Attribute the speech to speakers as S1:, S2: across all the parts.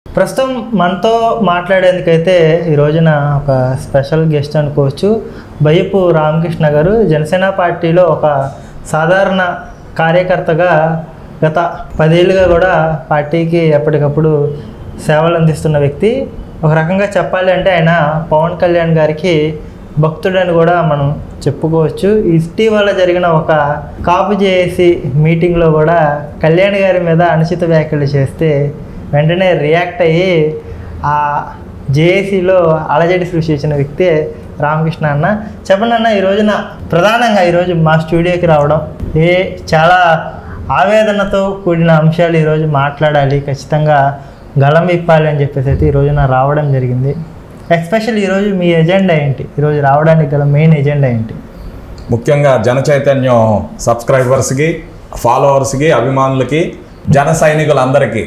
S1: ప్రస్తుతం మనతో మాట్లాడేందుకైతే ఈ రోజున ఒక స్పెషల్ గెస్ట్ అనుకోవచ్చు బయ్యపు రామకృష్ణ గారు జనసేన పార్టీలో ఒక సాధారణ కార్యకర్తగా గత పదేళ్ళుగా కూడా పార్టీకి ఎప్పటికప్పుడు సేవలు అందిస్తున్న వ్యక్తి ఒక రకంగా చెప్పాలి అంటే ఆయన పవన్ కళ్యాణ్ గారికి భక్తుడని కూడా మనం చెప్పుకోవచ్చు ఇటీవల జరిగిన ఒక కాపు చేసి మీటింగ్లో కూడా కళ్యాణ్ గారి మీద అనుచిత వ్యాఖ్యలు చేస్తే వెంటనే రియాక్ట్ అయ్యి ఆ జేఏసీలో అలజడి సృష్టించిన వ్యక్తి రామకృష్ణ అన్న చెప్పండి అన్న ఈ రోజున ప్రధానంగా ఈరోజు మా స్టూడియోకి రావడం ఏ చాలా ఆవేదనతో కూడిన అంశాలు ఈరోజు మాట్లాడాలి ఖచ్చితంగా గళం విప్పాలి అని చెప్పేసి అయితే ఈ రోజున రావడం జరిగింది ఎస్పెషల్ ఈరోజు మీ ఎజెండా ఏంటి ఈరోజు రావడానికి గల మెయిన్ ఎజెండా ఏంటి
S2: ముఖ్యంగా జన చైతన్యం సబ్స్క్రైబర్స్కి ఫాలోవర్స్కి అభిమానులకి జన సైనికులందరికీ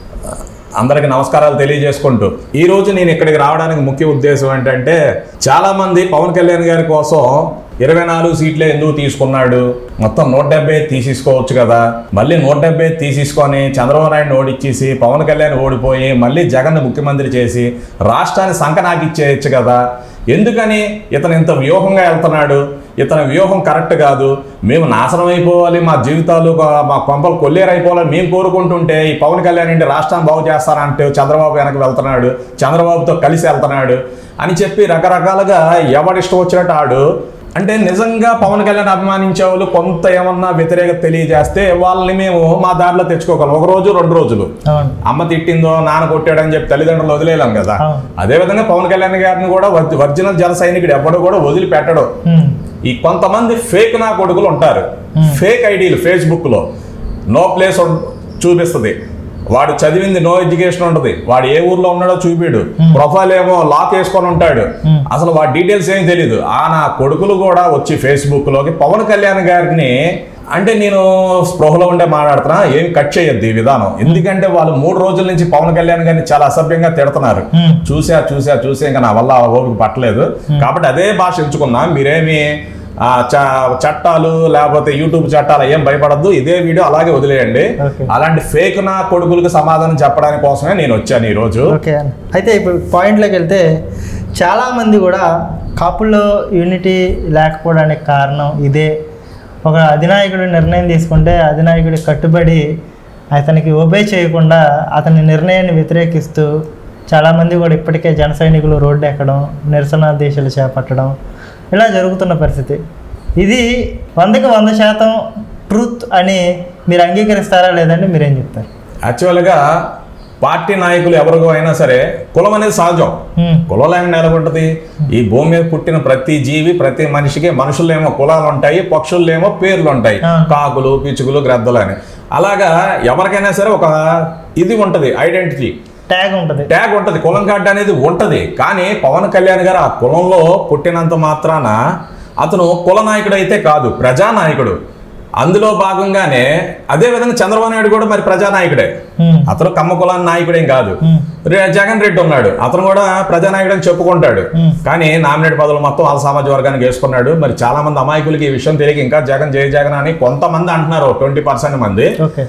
S2: అందరికీ నమస్కారాలు తెలియజేసుకుంటూ ఈ రోజు నేను ఇక్కడికి రావడానికి ముఖ్య ఉద్దేశం ఏంటంటే చాలామంది పవన్ కళ్యాణ్ గారి కోసం ఇరవై నాలుగు సీట్లే ఎందుకు తీసుకున్నాడు మొత్తం నూట డెబ్బై తీసేసుకోవచ్చు కదా మళ్ళీ నూట డెబ్బై తీసేసుకొని చంద్రబాబు నాయుడు ఓడిచ్చేసి పవన్ కళ్యాణ్ ఓడిపోయి మళ్ళీ జగన్ ముఖ్యమంత్రి చేసి రాష్ట్రాన్ని సంకనాకిచ్చేయచ్చు కదా ఎందుకని ఇతను ఇంత వ్యూహంగా వెళ్తున్నాడు ఇతని వ్యూహం కరెక్ట్ కాదు మేము నాశనం అయిపోవాలి మా జీవితాలు ఒక- మా కొంపలు కొల్లేరైపోవాలని మేము కోరుకుంటుంటే ఈ పవన్ కళ్యాణ్ ఇంటి రాష్ట్రాన్ని బాగు చేస్తానంటే చంద్రబాబు వెనక వెళ్తున్నాడు చంద్రబాబుతో కలిసి వెళ్తున్నాడు అని చెప్పి రకరకాలుగా ఎవడిష్టం వచ్చినట్టు ఆడు అంటే నిజంగా పవన్ కళ్యాణ్ అభిమానించే వాళ్ళు కొంత ఏమన్నా వ్యతిరేకత తెలియజేస్తే వాళ్ళని మేము మా దారిలో తెచ్చుకోగలం ఒక రోజు రెండు రోజులు
S1: అవును
S2: అమ్మ తిట్టిందో నాన్న కొట్టాడని చెప్పి తల్లిదండ్రులు వదిలేలాం కదా
S1: అవును.
S2: అదే విధంగా పవన్ కళ్యాణ్ గారిని కూడా వర్జ- ఒరిజినల్ జన సైనికుడు ఎవడు కూడా వదిలిపెట్టడు
S1: ఉమ్,
S2: ఈ కొంతమంది ఫేక్ నా కొడుకులు ఉంటారు ఫేక్ ఐడీలు ఫేస్బుక్ లో నో ప్లేస్ చూపిస్తుంది వాడు చదివింది నో ఎడ్యుకేషన్ ఉంటుంది వాడు ఏ ఊర్లో ఉన్నాడో చూపిడు ప్రొఫైల్ ఏమో లాక్ వేసుకొని ఉంటాడు అసలు వాడి డీటెయిల్స్ ఏం తెలియదు ఆ నా కొడుకులు కూడా వచ్చి ఫేస్బుక్ లోకి పవన్ కళ్యాణ్ గారిని అంటే నేను స్పృహలో ఉండే మాట్లాడుతున్నా ఏం కట్ చేయొద్దు ఈ విధానం ఎందుకంటే వాళ్ళు మూడు రోజుల నుంచి పవన్ కళ్యాణ్ గారిని చాలా అసభ్యంగా తిడుతున్నారు
S1: ఉమ్,
S2: చూసా చూసా చూసా ఇంకా నా వల్ల ఓపిక పట్టలేదు కాబట్టి అదే భాష ఎంచుకున్నా మీరేమి ఆ, చ- చట్టాలు లేకపోతే యూట్యూబ్ చట్టాలు ఏం భయపడద్దు ఇదే వీడియో అలాగే వదిలేయండి
S1: Okay.
S2: అలాంటి ఫేక్ నా కొడుకులకు సమాధానం చెప్పడానికి కోసమే నేను వచ్చాను ఈ రోజు
S1: ఓకే అన్న అయితే ఇప్పుడు పాయింట్లోకి వెళ్తే చాలామంది కూడా కాపుల్లో యూనిటీ లేకపోవడానికి కారణం ఇదే ఒక అధినాయకుడు నిర్ణయం తీసుకుంటే అధినాయకుడి కట్టుబడి అతనికి ఒబే చేయకుండా అతని నిర్ణయాన్ని వ్యతిరేకిస్తూ చాలామంది కూడా ఇప్పటికే జన సైనికులు రోడ్డు ఎక్కడం నిరసన దీక్షలు చేపట్టడం ఇలా జరుగుతున్న పరిస్థితి ఇది వందకి వంద శాతం ట్రూత్ అని మీరు అంగీకరిస్తారా లేదంటే మీరేం చెప్తారు
S2: యాక్చువల్గా పార్టీ నాయకులు ఎవరికో అయినా సరే కులం అనేది సహజం
S1: ఉమ్,
S2: కులం లేకుండా ఎలాగుంటది ఈ భూమి మీద పుట్టిన ప్రతి జీవి ప్రతి మనిషికి మనుషులేమో కులాలు ఉంటాయి పక్షులేమో పేర్లు ఉంటాయి
S1: ఆ.
S2: కాకులు పిచ్చుకలు గ్రద్దలు అని అలాగా ఎవరికైనా సరే ఒక ఇది ఉంటది ఐడెంటిటీ
S1: ట్యాగ్ ఉంటుంది
S2: ట్యాగ్ ఉంటది కులం కార్డు అనేది ఉంటది కానీ పవన్ కళ్యాణ్ గారు ఆ కులంలో పుట్టినంత మాత్రాన అతను కుల నాయకుడు అయితే కాదు ప్రజానాయకుడు అందులో భాగంగానే అదే విధంగా చంద్రబాబు నాయుడు కూడా మరి ప్రజానాయకుడే
S1: ఉమ్,
S2: అతను కమ్మ కులాన్ని నాయకుడేం కాదు
S1: ఉమ్.
S2: రే- జగన్ రెడ్డి ఉన్నాడు అతను కూడా ప్రజానాయకుడు అని చెప్పుకుంటాడు
S1: మ్మ్.
S2: కానీ నామినేట్ పదవులు మొత్తం వాళ్ళ సామాజిక వర్గానికి వేసుకున్నాడు మరి చాలా మంది అమాయకులకి ఈ విషయం తెలియక ఇంకా జగన్ జయ జగన్ అని కొంతమంది అంటున్నారు ట్వంటీ పర్సెంట్ మంది
S1: ఓకే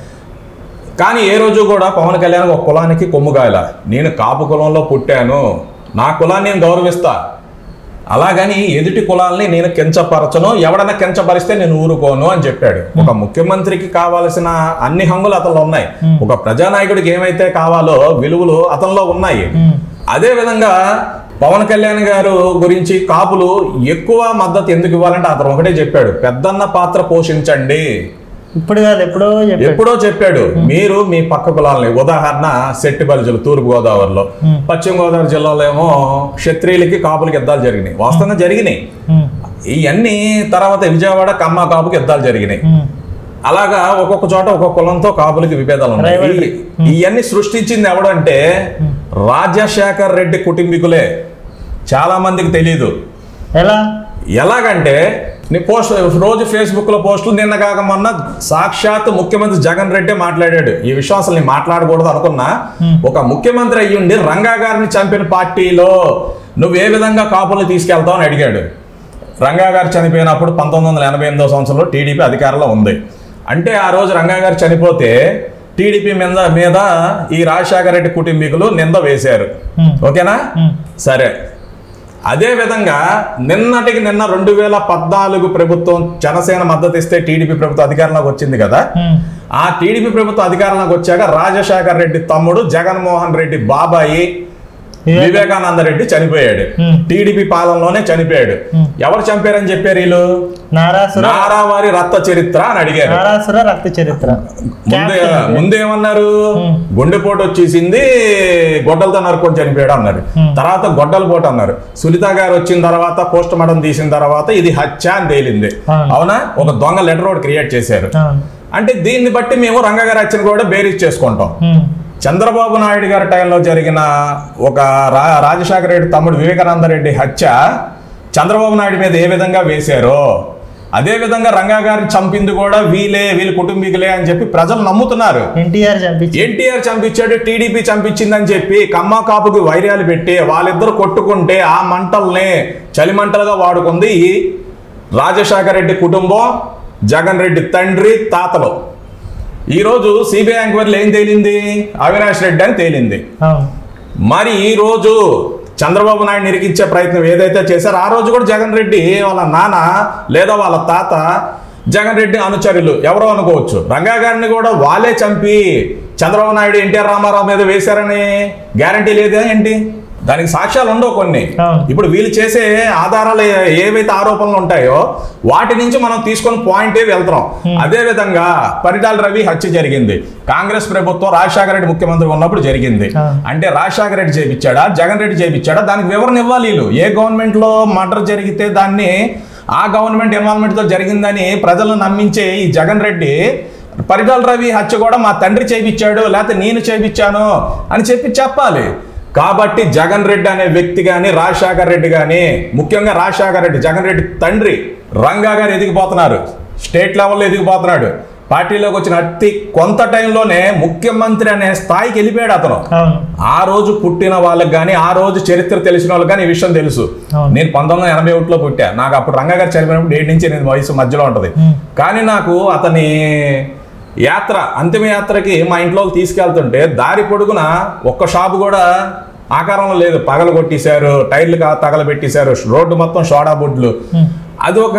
S2: కానీ ఏ రోజు కూడా పవన్ కళ్యాణ్ ఒక కులానికి కొమ్ముగాయల నేను కాపు కులంలో పుట్టాను నా కులాన్ని నేను గౌరవిస్తా అలాగని ఎదుటి కులాల్ని నేను కించపరచను ఎవడన్నా కించపరిస్తే నేను ఊరుకోను అని చెప్పాడు ఒక ముఖ్యమంత్రికి కావాల్సిన అన్ని హంగులు అతనిలో ఉన్నాయి ఒక ప్రజానాయకుడికి ఏమైతే కావాలో విలువలు అతనిలో ఉన్నాయి
S1: ఉమ్,
S2: అదే విధంగా పవన్ కళ్యాణ్ గారు గురించి కాపులు ఎక్కువ మద్దతు ఎందుకు ఇవ్వాలంటే అతను ఒకటే చెప్పాడు పెద్దన్న పాత్ర పోషించండి
S1: ఇప్పుడు కాదు ఎప్పుడో చెప్పాడు
S2: ఎప్పుడో చెప్పాడు మీరు మీ పక్క కులాలని ఉదాహరణ శెట్టి బలిజలు తూర్పు గోదావరిలో
S1: Hmm.
S2: పశ్చిమ గోదావరి జిల్లాలో ఏమో క్షత్రియులకి కాపులకి యుద్ధాలు జరిగినాయి వాస్తవంగా జరిగినాయి
S1: ఉమ్,
S2: ఇవన్నీ తర్వాత విజయవాడ కమ్మ కాపుకి యుద్ధాలు జరిగినాయి
S1: ఉమ్,
S2: అలాగా ఒక్కొక్క చోట ఒక్కొక్క కులంతో కాపులకి విభేదాలు ఉన్నాయి
S1: Rivalry.
S2: ఈ- ఇవన్నీ సృష్టించింది ఎవడంటే రాజశేఖర్ రెడ్డి కుటుంబీకులే చాలా మందికి తెలియదు
S1: ఎలా
S2: ఎలాగంటే నీ పోస్ట్ రోజు ఫేస్బుక్ లో పోస్టులు నిన్న కాక మొన్న సాక్షాత్ ముఖ్యమంత్రి జగన్ రెడ్డి మాట్లాడాడు ఈ విషయం అసలు నేను మాట్లాడకూడదు అనుకున్నా ఒక ముఖ్యమంత్రి అయ్యుండి రంగా గారిని చంపిన పార్టీలో నువ్వు ఏ విధంగా కాపులు తీసుకెళ్తావు అని అడిగాడు రంగా గారు చనిపోయినప్పుడు పంతొమ్మిది వందల ఎనభై ఎనిమిదో సంవత్సరంలో టీడీపీ అధికారంలో ఉంది అంటే ఆ రోజు రంగా గారు చనిపోతే టీడీపీ మీద మీద ఈ రాజశేఖర రెడ్డి కుటుంబీకులు నింద వేశారు
S1: ఉమ్,
S2: ఓకేనా
S1: ఉమ్,
S2: సరే అదే విధంగా నిన్నటికి నిన్న రెండు వేల పద్నాలుగు ప్రభుత్వం జనసేన మద్దతు ఇస్తే టీడీపీ ప్రభుత్వం అధికారంలోకి వచ్చింది కదా
S1: ఉమ్,
S2: ఆ టీడీపీ ప్రభుత్వం అధికారంలోకి వచ్చాక రాజశేఖర్ రెడ్డి తమ్ముడు జగన్మోహన్ రెడ్డి బాబాయి
S1: వివేక-
S2: వివేకానంద రెడ్డి చనిపోయాడు
S1: ఉమ్.
S2: టీడీపీ పాలనలోనే చనిపోయాడు
S1: ఉమ్.
S2: ఎవరు చంపారని చెప్పారు వీళ్ళు
S1: నారాసుర
S2: నారావారి రక్త చరిత్ర అని అడిగారు
S1: నారాసుర రక్త చరిత్ర
S2: ముందే
S1: క్యాప్టెన్.
S2: ముందేమన్నారు
S1: ఉమ్.
S2: గుండెపోటు వచ్చేసింది గొడ్డలతో నరుకొని చనిపోయాడు అన్నారు
S1: ఉమ్.
S2: తర్వాత గొడ్డల పోటు అన్నారు సునీత గారు వచ్చిన తర్వాత పోస్ట్ మార్టం తీసిన తర్వాత ఇది హత్య అని తేలింది
S1: అవును.
S2: అవునా ఒక దొంగ లెటర్ రోడ్ క్రియేట్ చేశారు
S1: అవును
S2: అంటే దీన్ని బట్టి మేము రంగగారి హత్యను కూడా బేరీజ్ చేసుకుంటాం
S1: ఉమ్,
S2: చంద్రబాబు నాయుడు గారి టైంలో జరిగిన ఒక రా రాజశేఖర రెడ్డి తమ్ముడు వివేకానంద రెడ్డి హత్య చంద్రబాబు నాయుడు మీద ఏ విధంగా వేశారో అదే విధంగా రంగా గారిని చంపింది కూడా వీలే వీళ్ళ కుటుంబీకులే అని చెప్పి ప్రజలు నమ్ముతున్నారు
S1: ఎన్టీఆర్ చంపించి
S2: ఎన్టీఆర్ చంపించాడు టీడీపీ చంపించిందని చెప్పి కమ్మ కాపుకి వైర్యాలు పెట్టి వాళ్ళిద్దరు కొట్టుకుంటే ఆ మంటల్ని చలిమంటలుగా వాడుకుంది ఈ రాజశేఖర రెడ్డి కుటుంబం జగన్ రెడ్డి తండ్రి తాతలు ఈరోజు సిబిఐ ఎంక్వైరీలో ఏం తేలింది అవినాష్ రెడ్డి అని తేలింది
S1: అవును
S2: మరి ఈ రోజు చంద్రబాబు నాయుడు నిరికించే ప్రయత్నం ఏదైతే చేశారో ఆ రోజు కూడా జగన్ రెడ్డి వాళ్ళ నాన్న లేదా వాళ్ళ తాత జగన్ రెడ్డి అనుచరులు ఎవరో అనుకోవచ్చు రంగా గారిని కూడా వాళ్ళే చంపి చంద్రబాబు నాయుడు ఎన్టీఆర్ రామారావు మీద వేశారని గ్యారంటీ లేదా ఏంటి దానికి సాక్ష్యాలు ఉండవు కొన్ని
S1: అవును.
S2: ఇప్పుడు వీళ్ళు చేసే ఆధారాలు ఏ- ఏవైతే ఆరోపణలు ఉంటాయో వాటి నుంచి మనం తీసుకొని పాయింటే వెళ్తున్నాం అదే విధంగా పరిటాల రవి హత్య జరిగింది కాంగ్రెస్ ప్రభుత్వం రాజశేఖర రెడ్డి ముఖ్యమంత్రి ఉన్నప్పుడు జరిగింది
S1: ఆ.
S2: అంటే రాజశేఖర రెడ్డి చేపించాడా జగన్ రెడ్డి చేపించాడా దానికి వివరణ ఇవ్వాలి వీళ్ళు ఏ గవర్నమెంట్ లో మర్డర్ జరిగితే దాన్ని ఆ గవర్నమెంట్ ఇన్వాల్వ్మెంట్ తో జరిగిందని ప్రజలను నమ్మించే ఈ జగన్ రెడ్డి పరిటాల రవి హత్య కూడా మా తండ్రి చేయించాడు లేకపోతే నేను చేయించాను అని చెప్పి చెప్పాలి కాబట్టి జగన్ రెడ్డి అనే వ్యక్తి కానీ రాజశేఖర రెడ్డి కానీ ముఖ్యంగా రాజశేఖర రెడ్డి జగన్ రెడ్డి తండ్రి రంగా గారు ఎదిగిపోతున్నారు స్టేట్ లెవెల్లో ఎదిగిపోతున్నాడు పార్టీలోకి వచ్చిన అతి కొంత టైంలోనే ముఖ్యమంత్రి అనే స్థాయికి వెళ్ళిపోయాడు అతను
S1: అవును
S2: ఆ రోజు పుట్టిన వాళ్ళకి కానీ ఆ రోజు చరిత్ర తెలిసిన వాళ్ళకి కానీ ఈ విషయం తెలుసు
S1: అవును.
S2: నేను పంతొమ్మిది వందల ఎనభై ఒకటిలో పుట్టా నాకు అప్పుడు రంగా గారు చనిపోయినప్పుడు ఏడు నుంచి ఎనిమిది వయసు మధ్యలో ఉంటుంది
S1: ఉమ్.
S2: కానీ నాకు అతని యాత్ర అంతిమ యాత్రకి మా ఇంట్లోకి తీసుకెళ్తుంటే దారి పొడుగున ఒక్క షాపు కూడా ఆకారంలో లేదు పగల కొట్టేశారు టైర్లు కా- తగలబెట్టేశారు రోడ్డు మొత్తం సోడా బొడ్లు
S1: ఉమ్.
S2: అది ఒక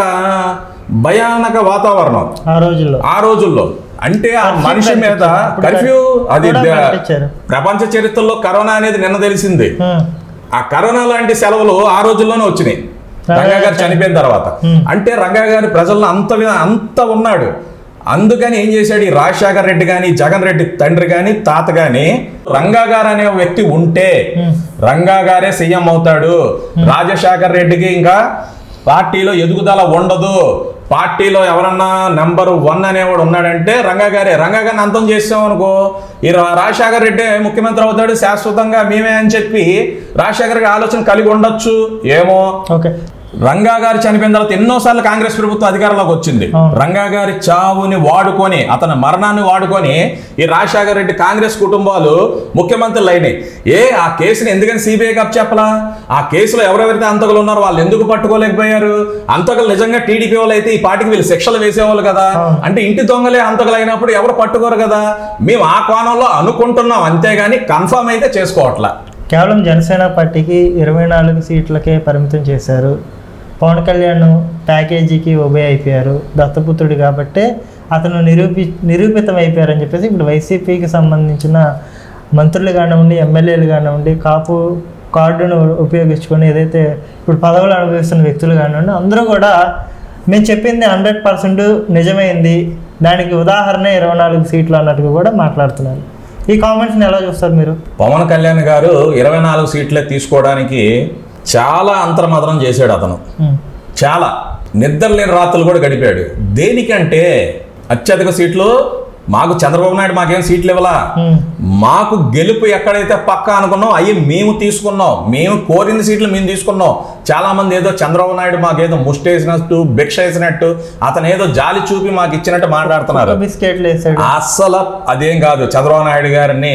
S2: భయానక వాతావరణం
S1: ఆ రోజుల్లో
S2: ఆ రోజుల్లో అంటే ఆ మనిషి మీద
S1: అప్పుడు
S2: కర్ఫ్యూ అది
S1: కూడా
S2: ద-
S1: ప్రకటించారు.
S2: ప్రపంచ చరిత్రలో కరోనా అనేది నిన్న తెలిసింది
S1: ఉమ్,
S2: ఆ కరోనా లాంటి సెలవులు ఆ రోజుల్లోనే వచ్చినాయి రంగా గారు చనిపోయిన తర్వాత
S1: Hmm.
S2: అంటే రంగా గారి ప్రజల్లో అంత వి- అంత ఉన్నాడు అందుకని ఏం చేశాడు ఈ రాజశేఖర్ రెడ్డి కానీ జగన్ రెడ్డి తండ్రి కానీ తాత కానీ రంగా గారు అనే వ్యక్తి ఉంటే
S1: Hmm.
S2: రంగా గారే సీఎం అవుతాడు రాజశేఖర్ రెడ్డికి ఇంకా పార్టీలో ఎదుగుదల ఉండదు పార్టీలో ఎవరన్నా నెంబర్ వన్ అనేవాడు ఉన్నాడంటే రంగా గారే రంగా గారిని అంతం చేసాం అనుకో ఈ రా- రాజశేఖర్ రెడ్డి ముఖ్యమంత్రి అవుతాడు శాశ్వతంగా మేమే అని చెప్పి రాజశేఖర్ గారి ఆలోచన కలిగి ఉండొచ్చు ఏమో
S1: ఓకే
S2: రంగా గారు చనిపోయిన తర్వాత ఎన్నోసార్లు కాంగ్రెస్ ప్రభుత్వం అధికారంలోకి వచ్చింది
S1: అవును.
S2: రంగా గారి చావుని వాడుకొని అతని మరణాన్ని వాడుకొని ఈ రాజశేఖర రెడ్డి కాంగ్రెస్ కుటుంబాలు ముఖ్యమంత్రులు అయినాయి ఏ ఆ కేసుని ఎందుకని సిబిఐ కప్ చెప్పలా ఆ కేసులో ఎవరెవరైతే అంతకులు ఉన్నారో వాళ్ళు ఎందుకు పట్టుకోలేకపోయారు అంతకులు నిజంగా టీడీపీ వాళ్ళు అయితే ఈ పార్టీకి వీళ్ళు శిక్షలు వేసేవాళ్ళు కదా
S1: అవును.
S2: అంటే ఇంటి దొంగలే అంతకులు అయినప్పుడు ఎవరు పట్టుకోరు కదా మేము ఆ కోణంలో అనుకుంటున్నాం అంతేగాని కన్ఫర్మ్ అయితే చేసుకోవట్లా
S1: కేవలం జనసేన పార్టీకి ఇరవై నాలుగు సీట్లకే పరిమితం చేశారు పవన్ కళ్యాణ్ ప్యాకేజీకి ఉభయ అయిపోయారు దత్తపుత్రుడు కాబట్టే అతను నిరూపి నిరూపితం అయిపోయారని చెప్పేసి ఇప్పుడు వైసీపీకి సంబంధించిన మంత్రులు కానివ్వండి ఎమ్మెల్యేలు కానివ్వండి కాపు కార్డును ఉపయోగించుకొని ఏదైతే ఇప్పుడు పదవులు అనుభవిస్తున్న వ్యక్తులు కానివ్వండి అందరూ కూడా మేము చెప్పింది హండ్రెడ్ పర్సెంట్ నిజమైంది దానికి ఉదాహరణ ఇరవై నాలుగు సీట్లు అన్నట్టుగా కూడా మాట్లాడుతున్నారు ఈ కామెంట్స్ని ఎలా చూస్తారు మీరు
S2: పవన్ కళ్యాణ్ గారు ఇరవై నాలుగు సీట్లే తీసుకోవడానికి చాలా అంతర్మదనం చేశాడు అతను
S1: ఉమ్.
S2: చాలా నిద్ర లేని రాత్రులు కూడా గడిపాడు దేనికంటే అత్యధిక సీట్లు మాకు చంద్రబాబు నాయుడు మాకేం సీట్లు ఇవ్వలా
S1: ఉమ్.
S2: మాకు గెలుపు ఎక్కడైతే పక్క అనుకున్నాం అవి మేము తీసుకున్నాం మేము కోరిన సీట్లు మేము తీసుకున్నాం చాలా మంది ఏదో చంద్రబాబు నాయుడు మాకేదో ముష్టేసినట్టు భిక్ష వేసినట్టు అతను ఏదో జాలి చూపి మాకు ఇచ్చినట్టు మాట్లాడుతున్నారు
S1: ఒక బిస్కెట్లు వేసాడు
S2: అస్సలు అదేం కాదు చంద్రబాబు నాయుడు గారిని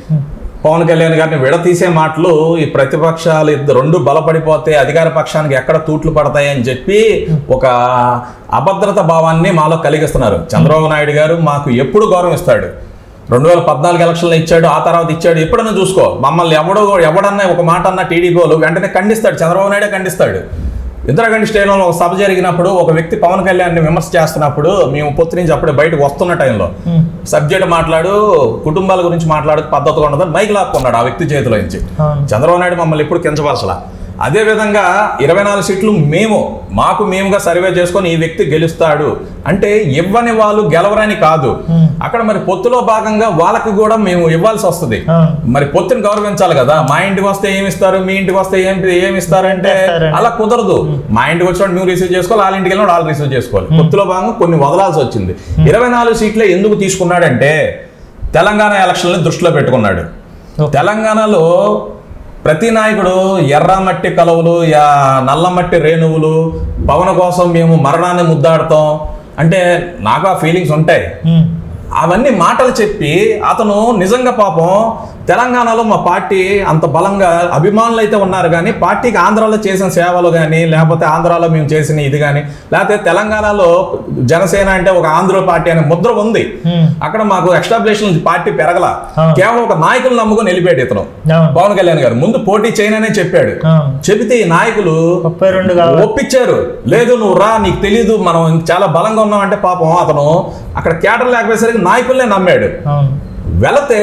S2: పవన్ కళ్యాణ్ గారిని విడతీసే మాటలు ఈ ప్రతిపక్షాలు ఇద్దరు రెండు బలపడిపోతే అధికార పక్షానికి ఎక్కడ తూట్లు పడతాయి అని చెప్పి ఒక అభద్రత భావాన్ని మాలో కలిగిస్తున్నారు చంద్రబాబు నాయుడు గారు మాకు ఎప్పుడు గౌరవం ఇస్తాడు రెండు వేల పద్నాలుగు ఎలక్షన్లో ఇచ్చాడు ఆ తర్వాత ఇచ్చాడు ఎప్పుడన్నా చూసుకో మమ్మల్ని ఎవడో ఎవడన్నా ఒక మాట అన్న టీడీపీ వాళ్ళు వెంటనే ఖండిస్తాడు చంద్రబాబు నాయుడే ఖండిస్తాడు ఇందిరాగాంధీ స్టేడియంలో ఒక సభ జరిగినప్పుడు ఒక వ్యక్తి పవన్ కళ్యాణ్ని విమర్శ చేస్తున్నప్పుడు మేము పొత్తు నుంచి అప్పుడే బయటకు వస్తున్న టైంలో
S1: ఉమ్,
S2: సబ్జెక్ట్ మాట్లాడు కుటుంబాల గురించి మాట్లాడు పద్ధతిగా ఉండదు మైక్ లాక్కున్నాడు ఆ వ్యక్తి చేతిలో నుంచి
S1: అవును
S2: చంద్రబాబు నాయుడు మమ్మల్ని ఎప్పుడు కించపరచలా అదే విధంగా ఇరవై నాలుగు సీట్లు మేము మాకు మేముగా సర్వే చేసుకొని ఈ వ్యక్తి గెలుస్తాడు అంటే ఇవ్వని వాళ్ళు గెలవరని కాదు
S1: ఉమ్,
S2: అక్కడ మరి పొత్తులో భాగంగా వాళ్ళకి కూడా మేము ఇవ్వాల్సి వస్తుంది
S1: అవును
S2: మరి పొత్తుని గౌరవించాలి కదా మా ఇంటికి వస్తే ఏమి ఇస్తారు మీ ఇంటికి వస్తే ఏం ఏమి ఇస్తారంటే
S1: ఇస్తారండి.
S2: అలా కుదరదు మా ఇంటికి వచ్చినప్పుడు మేము రిసీవ్ చేసుకోవాలి వాళ్ళ ఇంటికి వెళ్ళినప్పుడు వాళ్ళు రిసీవ్ చేసుకోవాలి పొత్తులో భాగంగా కొన్ని వదలాల్సి వచ్చింది ఇరవై నాలుగు సీట్లే ఎందుకు తీసుకున్నాడంటే తెలంగాణ ఎలక్షన్లని దృష్టిలో పెట్టుకున్నాడు
S1: ఓకే.
S2: తెలంగాణలో ప్రతి నాయకుడు ఎర్రమట్టి కలవులు యా- నల్లమట్టి రేణువులు పవన్ కోసం మేము మరణాన్ని ముద్దాడతాం అంటే నాకు ఆ ఫీలింగ్స్ ఉంటాయి
S1: ఉమ్,
S2: అవన్నీ మాటలు చెప్పి అతను నిజంగా పాపం తెలంగాణలో మా పార్టీ అంత బలంగా అభిమానులు అయితే ఉన్నారు కానీ పార్టీకి ఆంధ్రాలో చేసిన సేవలు కానీ లేకపోతే ఆంధ్రాలో మేము చేసిన ఇది కానీ లేకపోతే తెలంగాణలో జనసేన అంటే ఒక ఆంధ్ర పార్టీ అనే ముద్ర ఉంది
S1: ఉమ్,
S2: అక్కడ మాకు ఎస్టాబ్లిషన్ పార్టీ పెరగల
S1: ఆ.
S2: కేవలం ఒక నాయకులు నమ్ముకొని వెళ్ళిపోయాడు ఇతను
S1: అవును
S2: పవన్ కళ్యాణ్ గారు ముందు పోటీ చేయననే చెప్పాడు
S1: అవును
S2: చెబితే ఈ నాయకులు
S1: ముప్పై రెండు కావాలి
S2: ఒప్పించారు లేదు నువ్వు రా నీకు తెలీదు మనం ఇంక చాలా బలంగా ఉన్నామంటే పాపం అతను అక్కడ కేటర్ లేకపోయేసరికి నాయకుల్నే నమ్మాడు
S1: అవును
S2: వెళితే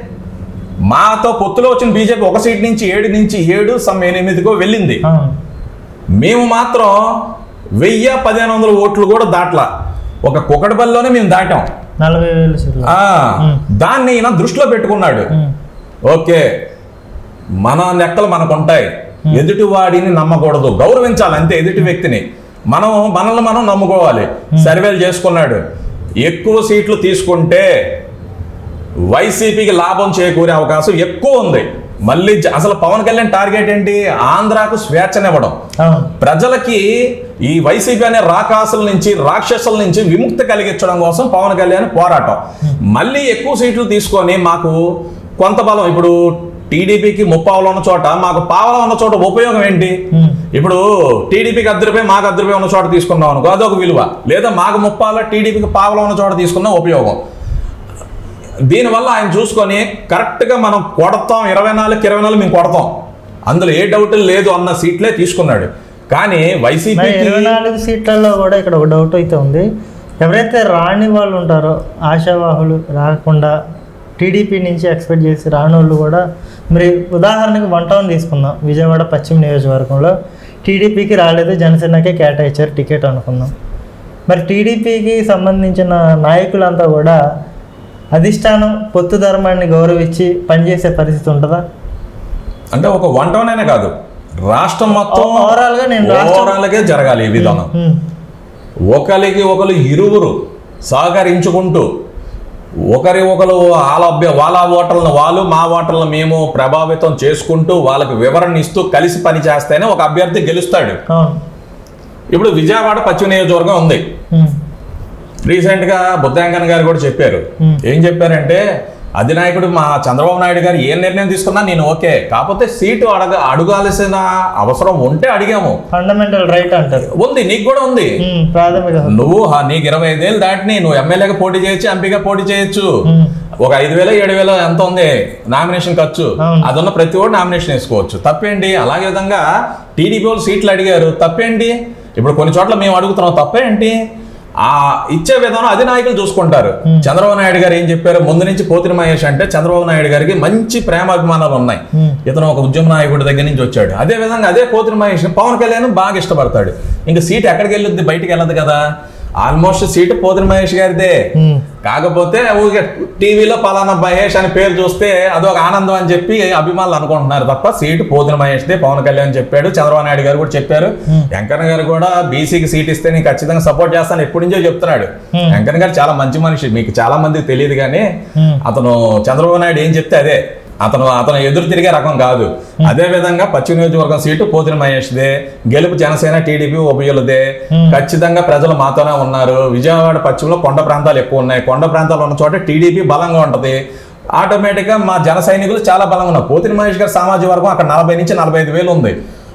S2: మాతో పొత్తులో వచ్చిన బీజేపీ ఒక సీట్ నుంచి ఏడు నుంచి ఏడు సమ్ ఎనిమిదికో వెళ్ళింది
S1: అవును
S2: మేము మాత్రం వెయ్యి పదిహేను వందల ఓట్లు కూడా దాట్లా ఒక కుకటబల్లోనే మేము దాటాం
S1: నలభై వేలు సీట్లు
S2: ఆ,
S1: ఉమ్.
S2: దాన్ని ఈయన దృష్టిలో పెట్టుకున్నాడు
S1: ఉమ్,
S2: ఓకే మన లెక్కలు మనకు ఉంటాయి ఎదుటి వాడిని నమ్మకూడదు గౌరవించాలి అంతే ఎదుటి వ్యక్తిని మనం మనల్ని మనం నమ్ముకోవాలి సర్వేలు చేసుకున్నాడు ఎక్కువ సీట్లు తీసుకుంటే వైసీపీకి లాభం చేకూరే అవకాశం ఎక్కువ ఉంది మళ్ళీ జ- అసలు పవన్ కళ్యాణ్ టార్గెట్ ఏంటి ఆంధ్రాకు స్వేచ్ఛనివ్వడం
S1: అవును
S2: ప్రజలకి ఈ వైసీపీ అనే రాకాసుల నుంచి రాక్షసుల నుంచి విముక్తి కలిగించడం కోసం పవన్ కళ్యాణ్ పోరాటం మళ్ళీ ఎక్కువ సీట్లు తీసుకొని మాకు కొంత బలం ఇప్పుడు టీడీపీకి ముప్పావులు ఉన్న చోట మాకు పావలం ఉన్న చోట ఉపయోగం ఏంటి
S1: ఉమ్,
S2: ఇప్పుడు టీడీపీకి అర్ధ రూపాయి మాకు అర్ధ రూపాయి ఉన్న చోట తీసుకున్నాం అనుకో అదొక విలువ లేదా మాకు ముప్పాలో టీడీపీకి పావలం ఉన్న చోట తీసుకున్న ఉపయోగం దీనివల్ల ఆయన చూసుకొని కరెక్ట్గా మనం కొడతాం ఇరవై నాలుగు ఇరవై నాలుగు మేము కొడతాం అందులో ఏ డౌట్ లేదు అన్న సీట్లే తీసుకున్నాడు కానీ
S1: మరి
S2: వైసీపీకి
S1: ఇరవై నాలుగు సీట్లలో కూడా ఇక్కడ ఒక డౌట్ అయితే ఉంది ఎవరైతే రాని వాళ్ళు ఉంటారో ఆశావాహులు రాకుండా టీడీపీ నుంచి ఎక్స్పెక్ట్ చేసి రాని వాళ్ళు కూడా మరి ఉదాహరణకి వన్ టౌన్ తీసుకుందాం విజయవాడ పశ్చిమ నియోజకవర్గంలో టీడీపీకి రాలేదు జనసేనకే కేటాయించారు టికెట్ అనుకుందాం మరి టీడీపీకి సంబంధించిన నాయకులంతా కూడా అధిష్టానం పొత్తు ధర్మాన్ని గౌరవించి పనిచేసే పరిస్థితి ఉంటుందా
S2: అంటే ఒక వన్ టౌన్ అనే కాదు రాష్ట్రం మొత్తం
S1: Overall గా నేను రాష్ట్రం-
S2: ఓవరాల్గా జరగాలి ఈ విధానం
S1: ఉమ్,
S2: ఒకరికి ఒకరు ఇరువురు సహకరించుకుంటూ ఒకరి ఒకరు వాళ్ళ అభ్య వాళ్ళ ఓటర్లను వాళ్ళు మా ఓటర్లను మేము ప్రభావితం చేసుకుంటూ వాళ్ళకి వివరణ ఇస్తూ కలిసి పని చేస్తేనే ఒక అభ్యర్థి గెలుస్తాడు
S1: అవును
S2: ఇప్పుడు విజయవాడ పశ్చిమ నియోజకవర్గం ఉంది
S1: ఉమ్,
S2: రీసెంట్గా బుద్ధాంకన్ గారు కూడా చెప్పారు
S1: Hmm.
S2: ఏం చెప్పారంటే అధినాయకుడు మా చంద్రబాబు నాయుడు గారు ఏ నిర్ణయం తీసుకున్నా నేను ఓకే కాకపోతే సీటు అడగ అడగాల్సిన అవసరం ఉంటే అడిగాము
S1: ఫండమెంటల్ రైట్ అంటారు
S2: ఉంది నీకు కూడా ఉంది
S1: ఉమ్, ప్రాథమిక హక్కు.
S2: నువ్వు హ- నీకు ఇరవై ఐదేళ్ళు దాటిని నువ్వు ఎమ్మెల్యేగా పోటీ చేయొచ్చు ఎంపీగా పోటీ చేయొచ్చు
S1: ఉమ్,
S2: ఒక ఐదు వేల ఏడు వేల ఎంత ఉంది నామినేషన్ ఖర్చు
S1: అవును.
S2: అది ఉన్న ప్రతి ఒక్కరు నామినేషన్ వేసుకోవచ్చు తప్పేంటి అలాగే విధంగా టీడీపీ వాళ్ళు సీట్లు అడిగారు తప్పేంటి ఇప్పుడు కొన్ని చోట్ల మేము అడుగుతున్నాం తప్పేంటి ఆ ఇచ్చే విధానం అది నాయకులు చూసుకుంటారు చంద్రబాబు నాయుడు గారు ఏం చెప్పారు ముందు నుంచి పోతిరి మహేష్ అంటే చంద్రబాబు నాయుడు గారికి మంచి ప్రేమాభిమానాలు ఉన్నాయి
S1: ఉమ్,
S2: ఇతను ఒక ఉద్యమ నాయకుడి దగ్గర నుంచి వచ్చాడు అదే విధంగా అదే పోతిరి మహేష్ పవన్ కళ్యాణ్ బాగా ఇష్టపడతాడు ఇంకా సీట్ ఎక్కడికి వెళ్ళొద్ది బయటికి వెళ్ళదు కదా ఆల్మోస్ట్ సీటు పోతిరి మహేష్ గారిదే
S1: ఉమ్,
S2: కాకపోతే ఊరికే టీవీలో పలానా మహేష్ అని పేరు చూస్తే అదొక ఆనందం అని చెప్పి అభిమానులు అనుకుంటున్నారు తప్ప సీటు పోతిన మహేష్దే పవన్ కళ్యాణ్ చెప్పాడు చంద్రబాబు నాయుడు గారు కూడా చెప్పారు వెంకన్న గారు కూడా బీసీకి సీట్ ఇస్తే నేను ఖచ్చితంగా సపోర్ట్ చేస్తాను ఎప్పటి నుంచో చెప్తున్నాడు
S1: Hmm.
S2: వెంకన్న గారు చాలా మంచి మనిషి మీకు చాలా మందికి తెలియదు కానీ
S1: ఉమ్,
S2: అతను చంద్రబాబు నాయుడు ఏం చెప్తే అదే అతను అతను ఎదురు తిరిగే రకం కాదు అదే విధంగా పశ్చిమ నియోజకవర్గం సీటు పోతిన మహేష్దే గెలుపు జనసేన టీడీపీ ఉభయులదే
S1: Hmm.
S2: ఖచ్చితంగా ప్రజలు మాతోనే ఉన్నారు విజయవాడ పశ్చిమలో కొండ ప్రాంతాలు ఎక్కువ ఉన్నాయి కొండ ప్రాంతాలు ఉన్న చోట టీడీపీ బలంగా ఉంటది ఆటోమేటిక్గా మా జన సైనికులు చాలా బలంగా ఉన్నారు పోతిన మహేష్ గారి సామాజిక వర్గం అక్కడ నలభై నుంచి నలభై ఐదు వేలు ఉంది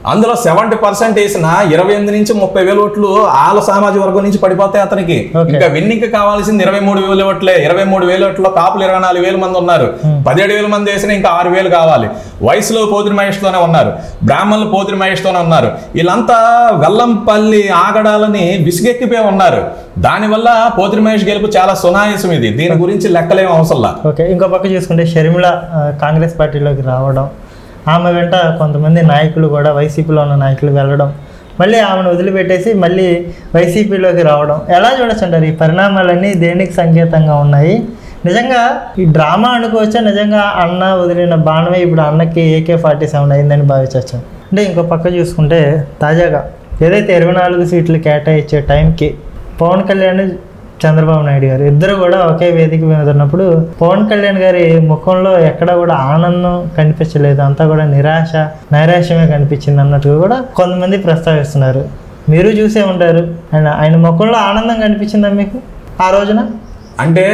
S2: అందులో సెవెంటీ పర్సెంట్ వేసిన ఇరవై ఎనిమిది నుంచి ముప్పై వేల ఓట్లు వాళ్ళ సామాజిక వర్గం నుంచి పడిపోతాయి అతనికి
S1: Okay.
S2: ఇంకా విన్నింగ్ కావాల్సింది ఇరవై మూడు వేల ఓట్లే ఇరవై మూడు వేల ఓట్లో కాపులు ఇరవై నాలుగు వేల మంది ఉన్నారు పదిహేడు వేల మంది వేసిన ఇంకా ఆరు వేలు కావాలి వయసులో పోతిరి మహేష్తోనే ఉన్నారు బ్రాహ్మణులు పోతిరి మహేష్తోనే ఉన్నారు వీళ్ళంతా వెల్లంపల్లి ఆగడాలని విసిగెక్కిపోయి ఉన్నారు దానివల్ల పోతిరి మహేష్ గెలుపు చాలా సునాయాసం ఇది దీని గురించి లెక్కలేం అవసరంలా
S1: ఓకే ఇంకో పక్క చూసుకుంటే షర్మిల ఆ, కాంగ్రెస్ పార్టీలోకి రావడం ఆమె వెంట కొంతమంది నాయకులు కూడా వైసీపీలో ఉన్న నాయకులు వెళ్ళడం మళ్ళీ ఆమెను వదిలిపెట్టేసి మళ్ళీ వైసీపీలోకి రావడం ఎలా చూడొచ్చు అంటారు ఈ పరిణామాలన్నీ దేనికి సంకేతంగా ఉన్నాయి నిజంగా ఈ డ్రామా అనుకోవచ్చా నిజంగా అన్న వదిలిన బాణమే ఇప్పుడు అన్నకి ఏకే ఫార్టీ సెవెన్ అయిందని భావించవచ్చు అంటే ఇంకో పక్క చూసుకుంటే తాజాగా ఏదైతే ఇరవై నాలుగు సీట్లు కేటాయించే టైంకి పవన్ కళ్యాణ్ చంద్రబాబు నాయుడు గారు ఇద్దరు కూడా ఒకే వేదిక మీద ఉన్నప్పుడు పవన్ కళ్యాణ్ గారి ముఖంలో ఎక్కడ కూడా ఆనందం కనిపించలేదు అంతా కూడా నిరాశ నైరాశ్యమే కనిపించింది అన్నట్టుగా కూడా కొంతమంది ప్రస్తావిస్తున్నారు మీరు చూసే ఉంటారు ఆయన ఆయన ముఖంలో ఆనందం కనిపించిందా మీకు ఆ రోజున
S2: అంటే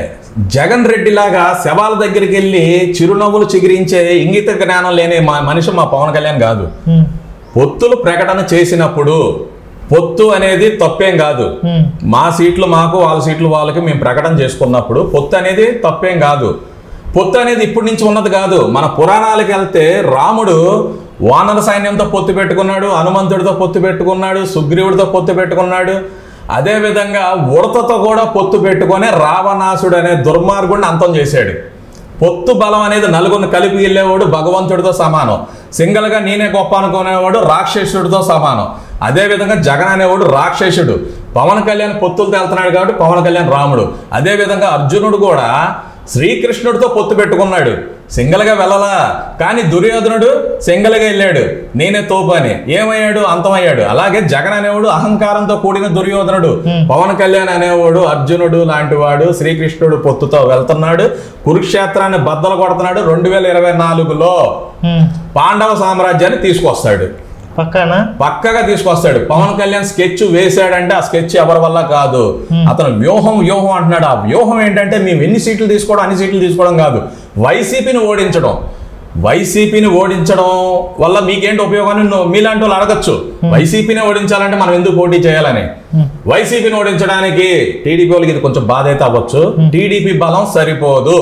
S2: జగన్ రెడ్డి లాగా శవాల దగ్గరికి వెళ్ళి చిరునవ్వులు చిగిరించే ఇంగిత జ్ఞానం లేని మా మనిషి మా పవన్ కళ్యాణ్ కాదు
S1: ఉమ్,
S2: పొత్తులు ప్రకటన చేసినప్పుడు పొత్తు అనేది తప్పేం కాదు
S1: ఉమ్,
S2: మా సీట్లు మాకు వాళ్ళ సీట్లు వాళ్ళకి మేము ప్రకటన చేసుకున్నప్పుడు పొత్తు అనేది తప్పేం కాదు పొత్తు అనేది ఇప్పటి నుంచి ఉన్నది కాదు మన పురాణాలకు వెళ్తే రాముడు వానర సైన్యంతో పొత్తు పెట్టుకున్నాడు హనుమంతుడితో పొత్తు పెట్టుకున్నాడు సుగ్రీవుడితో పొత్తు పెట్టుకున్నాడు అదే విధంగా ఉడతతో కూడా పొత్తు పెట్టుకొని రావణాసుడు అనే దుర్మార్గుడిని అంతం చేశాడు పొత్తు బలం అనేది నలుగురిని కలిపి వెళ్ళేవాడు భగవంతుడితో సమానం సింగల్గా నేనే గొప్ప అనుకునేవాడు రాక్షసుడితో సమానం అదే విధంగా జగన్ అనేవాడు రాక్షసుడు పవన్ కళ్యాణ్ పొత్తులతో వెళ్తున్నాడు కాబట్టి పవన్ కళ్యాణ్ రాముడు అదే విధంగా అర్జునుడు కూడా శ్రీకృష్ణుడితో పొత్తు పెట్టుకున్నాడు సింగల్గా వెళ్ళలా కానీ దుర్యోధనుడు సింగల్గా వెళ్ళాడు నేనే తోపు అని ఏమయ్యాడు అంతమయ్యాడు అలాగే జగన్ అనేవాడు అహంకారంతో కూడిన దుర్యోధనుడు పవన్ కళ్యాణ్ అనేవాడు అర్జునుడు లాంటి వాడు శ్రీకృష్ణుడు పొత్తుతో వెళ్తున్నాడు కురుక్షేత్రాన్ని బద్దలు కొడుతున్నాడు రెండు వేల ఇరవై నాలుగులో
S1: ఉమ్.
S2: పాండవ సామ్రాజ్యాన్ని తీసుకొస్తాడు
S1: పక్కానా
S2: పక్కగా తీసుకొస్తాడు పవన్ కళ్యాణ్ స్కెచ్ వేశాడంటే ఆ స్కెచ్ ఎవరి వల్ల కాదు అతను వ్యూహం వ్యూహం అంటున్నాడు ఆ వ్యూహం ఏంటంటే మేము ఎన్ని సీట్లు తీసుకోవడం అన్ని సీట్లు తీసుకోవడం కాదు వైసీపీని ఓడించడం వైసీపీని ఓడించడం వల్ల మీకేంటి ఉపయోగం అని నువ్వు మీలాంటి వాళ్ళు అడగచ్చు వైసీపీని ఓడించాలంటే మనం ఎందుకు పోటీ చేయాలని వైసీపీని ఓడించడానికి టీడీపీ వాళ్ళకి ఇది కొంచెం బాధ అయితే అవ్వచ్చు టీడీపీ బలం సరిపోదు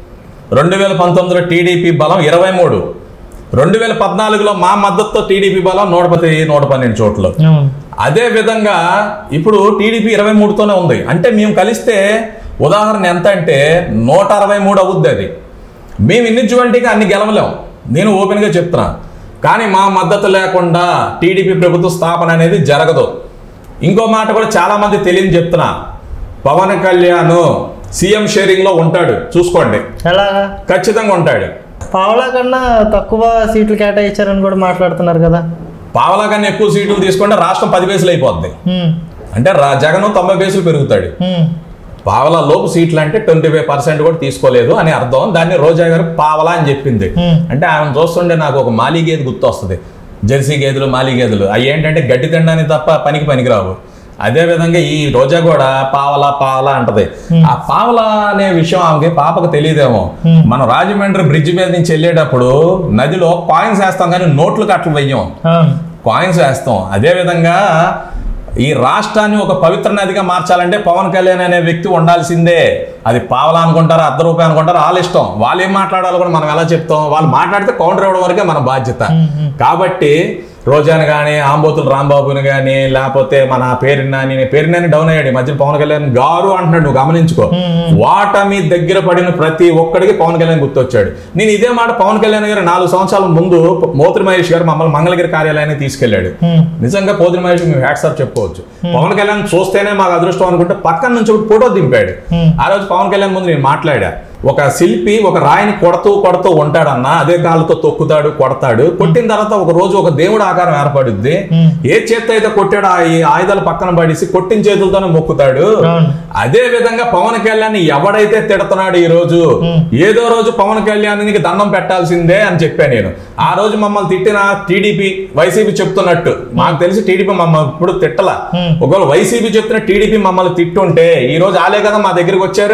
S2: రెండు వేల పంతొమ్మిదిలో టీడీపీ బలం ఇరవై మూడు రెండు వేల పద్నాలుగులో మా మద్దతుతో టీడీపీ బలం నూట పది నూట పన్నెండు చోట్ల
S1: అవును
S2: అదే విధంగా ఇప్పుడు టీడీపీ ఇరవై మూడుతోనే ఉంది అంటే మేము కలిస్తే ఉదాహరణ ఎంత అంటే నూట అరవై మూడు అవుద్ది అది మేము ఇండివిజువాలిటీగా అన్ని గెలవలేం నేను ఓపెన్గా చెప్తున్నా కానీ మా మద్దతు లేకుండా టీడీపీ ప్రభుత్వ స్థాపన అనేది జరగదు ఇంకో మాట కూడా చాలామంది తెలియని చెప్తున్నా పవన్ కళ్యాణ్ సీఎం షేరింగ్లో ఉంటాడు చూసుకోండి
S1: ఎలాగా
S2: ఖచ్చితంగా ఉంటాడు
S1: పావలా కన్నా తక్కువ సీట్లు కేటాయించారని కూడా మాట్లాడుతున్నారు కదా
S2: పావలా కన్నా ఎక్కువ సీట్లు తీసుకుంటే రాష్ట్రం పది బేసులు అయిపోద్ది
S1: ఉమ్,
S2: అంటే రా- జగన్ తొంభై బేసులు పెరుగుతాడు
S1: ఉమ్,
S2: పావలా లోపు సీట్లు అంటే ట్వంటీ ఫైవ్ పర్సెంట్ కూడా తీసుకోలేదు అని అర్థం దాన్ని రోజా గారు పావలా అని చెప్పింది
S1: Hmm.
S2: అంటే ఆమె చూస్తుంటే నాకు ఒక మాలి గేదె గుర్తొస్తుంది జెర్సీ గేదెలు మాలి గేదెలు అవి ఏంటంటే గడ్డి తినడానికి తప్ప పనికి పనికిరావు అదే విధంగా ఈ రోజా కూడా పావలా పావలా అంటది ఆ పావలా అనే విషయం ఆమెకి పాపకు తెలియదేమో మనం రాజమండ్రి బ్రిడ్జ్ మీద నుంచి వెళ్ళేటప్పుడు నదిలో కాయిన్స్ వేస్తాం కానీ నోట్లు కట్టలు వెయ్యం
S1: అవును
S2: కాయిన్స్ వేస్తాం అదే విధంగా ఈ రాష్ట్రాన్ని ఒక పవిత్ర నదిగా మార్చాలంటే పవన్ కళ్యాణ్ అనే వ్యక్తి ఉండాల్సిందే అది పావలా అనుకుంటారు అర్ధ రూపాయి అనుకుంటారు వాళ్ళ ఇష్టం వాళ్ళు ఏం మాట్లాడాలో కూడా మనం ఎలా చెప్తాం వాళ్ళు మాట్లాడితే కౌంటర్ ఇవ్వడం వరకే మన బాధ్యత కాబట్టి రోజాని కానీ ఆంబోతులు రాంబాబుని కానీ లేకపోతే మన పేరునాని పేరునాని డౌన్ అయ్యాడు ఈ మధ్య పవన్ కళ్యాణ్ గారు అంటున్నాడు నువ్వు గమనించుకో వాటమి దగ్గర పడిన ప్రతి ఒక్కడికి పవన్ కళ్యాణ్ గుర్తొచ్చాడు నేను ఇదే మాట పవన్ కళ్యాణ్ గారు నాలుగు సంవత్సరాల ముందు మోత్రి మహేష్ గారు మమ్మల్ని మంగళగిరి కార్యాలయానికి తీసుకెళ్లాడు
S1: ఉమ్,
S2: నిజంగా పోతిరి మహేష్ మేము హ్యాట్సాప్ చెప్పుకోవచ్చు పవన్ కళ్యాణ్ చూస్తేనే మాకు అదృష్టం అనుకుంటే పక్కన నుంచి ఒకటి ఫోటో దింపాడు
S1: Hmm.
S2: ఆ రోజు పవన్ కళ్యాణ్ ముందు నేను మాట్లాడా ఒక శిల్పి ఒక రాయిని కొడుతూ కొడుతూ ఉంటాడన్న అదే కాళ్ళతో తొక్కుతాడు కొడతాడు కొట్టిన తర్వాత ఒక రోజు ఒక దేవుడు ఆకారం ఏర్పడుద్ది
S1: Hmm.
S2: ఏ చేత్తో అయితే కొట్టాడో ఆ ఈ ఆయుధాలు పక్కన పడేసి కొట్టిన చేతులతోనే మొక్కుతాడు
S1: అవును
S2: అదే విధంగా పవన్ కళ్యాణ్ ఎవడైతే తిడుతున్నాడు ఈ రోజు ఏదో రోజు పవన్ కళ్యాణ్కి దండం పెట్టాల్సిందే అని చెప్పాను నేను ఆ రోజు మమ్మల్ని తిట్టిన టీడీపీ వైసీపీ చెప్తున్నట్టు మాకు తెలిసి టీడీపీ మమ్మల్ని ఇప్పుడు తిట్టల
S1: Hmm.
S2: ఒకవేళ వైసీపీ చెప్తున్న టీడీపీ మమ్మల్ని తిట్టుంటే ఈ రోజు ఆలే కదా మా దగ్గరికి వచ్చారు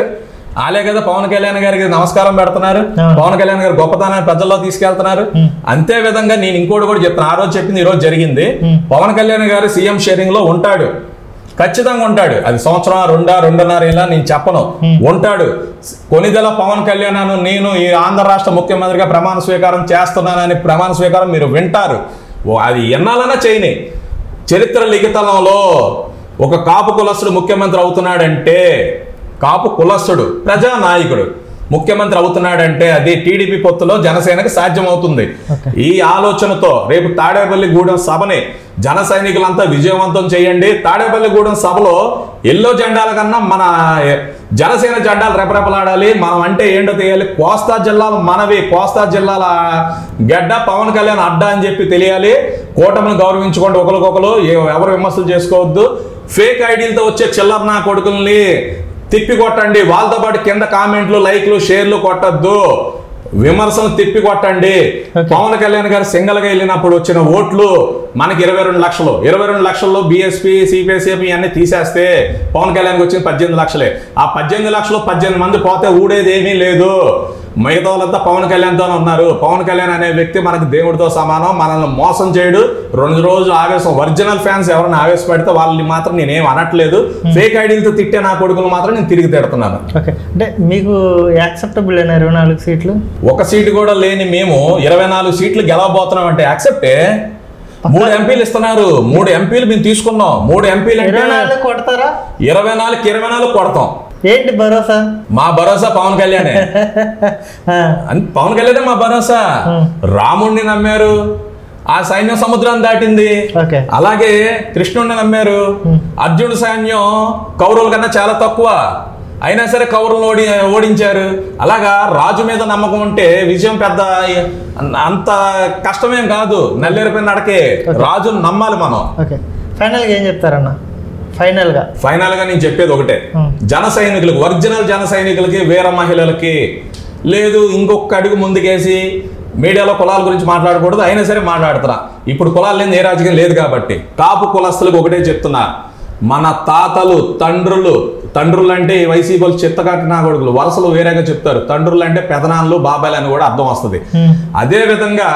S2: ఆలే కదా పవన్ కళ్యాణ్ గారికి నమస్కారం పెడుతున్నారు
S1: అవును.
S2: పవన్ కళ్యాణ్ గారు గొప్పతనాన్ని ప్రజల్లో తీసుకెళ్తున్నారు అంతే విధంగా నేను ఇంకోటి కూడా చెప్తాను ఆ రోజు చెప్పింది ఈ రోజు జరిగింది పవన్ కళ్యాణ్ గారు సీఎం షేరింగ్ లో ఉంటాడు ఖచ్చితంగా ఉంటాడు అది సంవత్సరం రెండా రెండున్నర ఇలా నేను చెప్పను ఉంటాడు కొనిదెల పవన్ కళ్యాణ్ అను నేను ఈ ఆంధ్ర రాష్ట్ర ముఖ్యమంత్రిగా ప్రమాణ స్వీకారం చేస్తున్నానని ప్రమాణ స్వీకారం మీరు వింటారు ఓ అది ఎన్నాలన్నా చేయని చరిత్ర లిఖితలంలో ఒక కాపు కులస్తుడు ముఖ్యమంత్రి అవుతున్నాడంటే కాపు కులస్తుడు ప్రజానాయకుడు ముఖ్యమంత్రి అవుతున్నాడంటే అది టీడీపీ పొత్తులో జనసేనకి సాధ్యమవుతుంది
S1: Okay.
S2: ఈ ఆలోచనతో రేపు తాడేపల్లి గూడెం సభని జన సైనికులంతా విజయవంతం చేయండి తాడేపల్లి గూడెం సభలో ఎల్లో జెండాల కన్నా మన జనసేన జెండాలు రెపరెపలాడాలి మనం అంటే ఏంటో తెలియాలి కోస్తా జిల్లాలు మనవి కోస్తా జిల్లాల గడ్డ పవన్ కళ్యాణ్ అడ్డా అని చెప్పి తెలియాలి కూటమిని గౌరవించుకోండి ఒకరికొకరు ఎ- ఎవరు విమర్శలు చేసుకోవద్దు ఫేక్ ఐడీలతో వచ్చే చిల్లర నా కొడుకుల్ని తిప్పి కొట్టండి వాళ్ళతో పాటు కింద కామెంట్లు లైక్లు షేర్లు కొట్టద్దు విమర్శలు తిప్పి కొట్టండి
S1: Okay.
S2: పవన్ కళ్యాణ్ గారు సింగల్ గా వెళ్ళినప్పుడు వచ్చిన ఓట్లు మనకి ఇరవై రెండు లక్షలు ఇరవై రెండు లక్షల్లో బీఎస్పీ సిపిఎస్ఎఫ్ ఇవన్నీ తీసేస్తే పవన్ కళ్యాణ్కి వచ్చిన పద్దెనిమిది లక్షలే ఆ పద్దెనిమిది లక్షలు పద్దెనిమిది మంది పోతే ఊడేది ఏమీ లేదు మిగతా వాళ్ళంతా పవన్ కళ్యాణ్తోనే ఉన్నారు పవన్ కళ్యాణ్ అనే వ్యక్తి మనకి దేవుడితో సమానం మనల్ని మోసం చేయడు రెండు రోజులు ఆవేశం ఒరిజినల్ ఫ్యాన్స్ ఎవరైనా ఆవేశపడితే వాళ్ళని మాత్రం నేనేం అనట్లేదు ఫేక్ ఐడీలతో తిట్టే నా కొడుకులు మాత్రం నేను తిరిగి తిడుతున్నాను
S1: ఓకే అంటే మీకు యాక్సెప్టబుల్ అయిన ఇరవై నాలుగు సీట్లు
S2: ఒక సీటు కూడా లేని మేము ఇరవై నాలుగు సీట్లు గెలవబోతున్నాం అంటే యాక్సెప్టే మూడు ఎంపీలు ఇస్తున్నారు మూడు ఎంపీలు మేము తీసుకున్నాం మూడు ఎంపీలు
S1: ఇరవై
S2: అంటే
S1: నాలుగు కొడతారా
S2: ఇరవై నాలుగు ఇరవై నాలుగు కొడతాం
S1: ఏంటి భరోసా
S2: మా భరోసా పవన్ కళ్యాణే
S1: ఆ,
S2: అన్- పవన్ కళ్యాణే మా భరోసా
S1: Hmm.
S2: రాముణ్ణి నమ్మారు ఆ సైన్యం సముద్రాన్ని దాటింది
S1: ఓకే
S2: అలాగే కృష్ణుడిని నమ్మారు అర్జునుడి సైన్యం కౌరవుల కన్నా చాలా తక్కువ అయినా సరే కౌరవులు ఓడి ఓడించారు అలాగా రాజు మీద నమ్మకం ఉంటే విజయం పెద్ద అంత కష్టమేం కాదు నల్లేరుపై నడకే రాజును నమ్మాలి మనం
S1: ఓకే ఫైనల్గా ఏం చెప్తారన్న ఫైనల్గా
S2: ఫైనల్ గా నేను చెప్పేది ఒకటే
S1: Hmm.
S2: జన సైనికులకు ఒరిజినల్ జన సైనికులకి వీర మహిళలకి లేదు ఇంకొక అడుగు ముందుకేసి మీడియాలో కులాల గురించి మాట్లాడకూడదు అయినా సరే మాట్లాడుతున్నా ఇప్పుడు కులాలు లేని ఏ రాజకీయం లేదు కాబట్టి కాపు కులస్తులకు ఒకటే చెప్తున్నా మన తాతలు తండ్రులు తండ్రులు అంటే ఈ వైసీపీ వాళ్ళు చిత్తకాటిన కొడుకులు వరుసలు వేరేగా చెప్తారు తండ్రులు అంటే పెదనాన్నలు బాబాయిలు అని కూడా అర్థం వస్తుంది
S1: Hmm.
S2: అదే విధంగా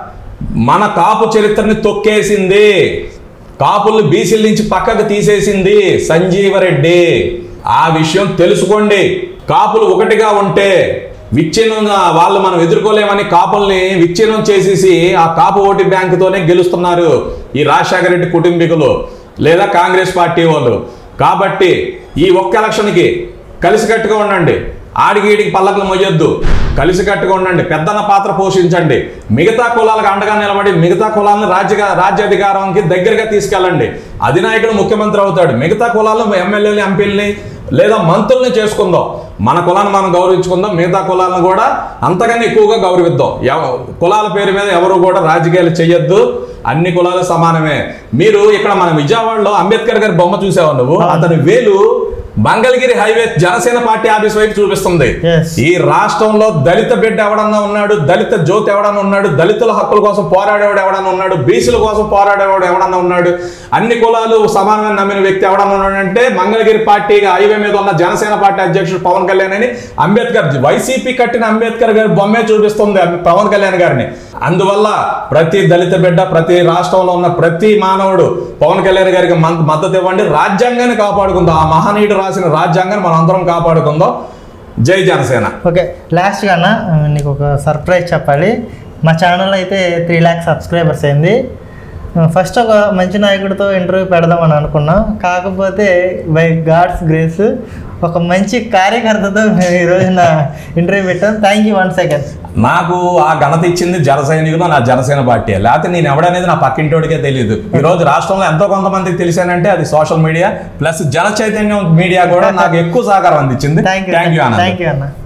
S2: మన కాపు చరిత్రని తొక్కేసింది కాపుల్ని బీసీల నుంచి పక్కకు తీసేసింది సంజీవరెడ్డి ఆ విషయం తెలుసుకోండి కాపులు ఒకటిగా ఉంటే విచ్ఛిన్నం వాళ్ళు మనం ఎదుర్కోలేమని కాపుల్ని విచ్ఛిన్నం చేసేసి ఆ కాపు ఓటు బ్యాంకుతోనే గెలుస్తున్నారు ఈ రాజశేఖర రెడ్డి కుటుంబీకులు లేదా కాంగ్రెస్ పార్టీ వాళ్ళు కాబట్టి ఈ ఒక్క ఎలక్షన్కి కలిసికట్టుగా ఉండండి ఆడికి ఈడికి పల్లకులు మొయ్యొద్దు కలిసికట్టుగా ఉండండి పెద్దన్న పాత్ర పోషించండి మిగతా కులాలకు అండగా నిలబడి మిగతా కులాలను రాజ్య రాజ్యాధికారానికి దగ్గరగా తీసుకెళ్ళండి అధినాయకుడు ముఖ్యమంత్రి అవుతాడు మిగతా కులాలను ఎమ్మెల్యేలు ఎంపీలని లేదా మంత్రుల్ని చేసుకుందాం మన కులాన్ని మనం గౌరవించుకుందాం మిగతా కులాలను కూడా అంతకన్నా ఎక్కువగా గౌరవిద్దాం ఎవ- కులాల పేరు మీద ఎవరు కూడా రాజకీయాలు చేయొద్దు అన్ని కులాలు సమానమే మీరు ఇక్కడ మన విజయవాడలో అంబేద్కర్ గారి బొమ్మ చూసావు నువ్వు అతని వేలు Mangalagiri highway Janasena party office వైపు చూపిస్తుంది
S1: Yes.
S2: ఈ రాష్ట్రంలో దళిత బిడ్డ ఎవడన్నా ఉన్నాడు దళిత జ్యోతి ఎవడన్నా ఉన్నాడు దళితుల హక్కుల కోసం పోరాడేవాడు ఎవడన్నా ఉన్నాడు బీసీల కోసం పోరాడేవాడు ఎవడన్నా ఉన్నాడు అన్ని కులాలు సమానమైన నమ్మిన వ్యక్తి ఎవడన్నా ఉన్నాడు అంటే మంగళగిరి పార్టీ హైవే మీద ఉన్న జనసేన పార్టీ అధ్యక్షుడు పవన్ కళ్యాణ్ అని అంబేద్కర్ వైసీపీ కట్టిన అంబేద్కర్ గారి బొమ్మే చూపిస్తుంది అం- పవన్ కళ్యాణ్ గారిని అందువల్ల ప్రతి దళిత బిడ్డ ప్రతి రాష్ట్రంలో ఉన్న ప్రతి మానవుడు పవన్ కళ్యాణ్ గారికి మన్- మద్దతు ఇవ్వండి రాజ్యాంగాన్ని కాపాడుకుందాం ఆ మహనీయుడు రాసిన రాజ్యాంగాన్ని మనం అందరం కాపాడుకుందాం జై జనసేన
S1: ఓకే లాస్ట్గా అన్న నీకు ఒక సర్ప్రైజ్ చెప్పాలి మా ఛానల్ అయితే త్రీ ల్యాక్ సబ్స్క్రైబర్స్ అయింది ఫస్ట్ ఒక మంచి నాయకుడితో ఇంటర్వ్యూ పెడదామని అనుకున్నాం కాకపోతే బై గాడ్స్ గ్రేస్ ఒక మంచి కార్యకర్తతో మేము ఈ రోజున ఇంటర్వ్యూ పెట్టాం థ్యాంక్ యూ వన్ సెకండ్
S2: నాకు ఆ ఘనత ఇచ్చింది జన సైనికులు నా జనసేన పార్టీ లేకపోతే నేను ఎవడనేది నా పక్కింటోడికే తెలియదు ఈ రోజు రాష్ట్రంలో ఎంతో కొంతమందికి తెలిసానంటే అది సోషల్ మీడియా ప్లస్ జన చైతన్యం మీడియా కూడా నాకు ఎక్కువ సహకారం అందించింది
S1: thank you
S2: thank you
S1: thank you అన్న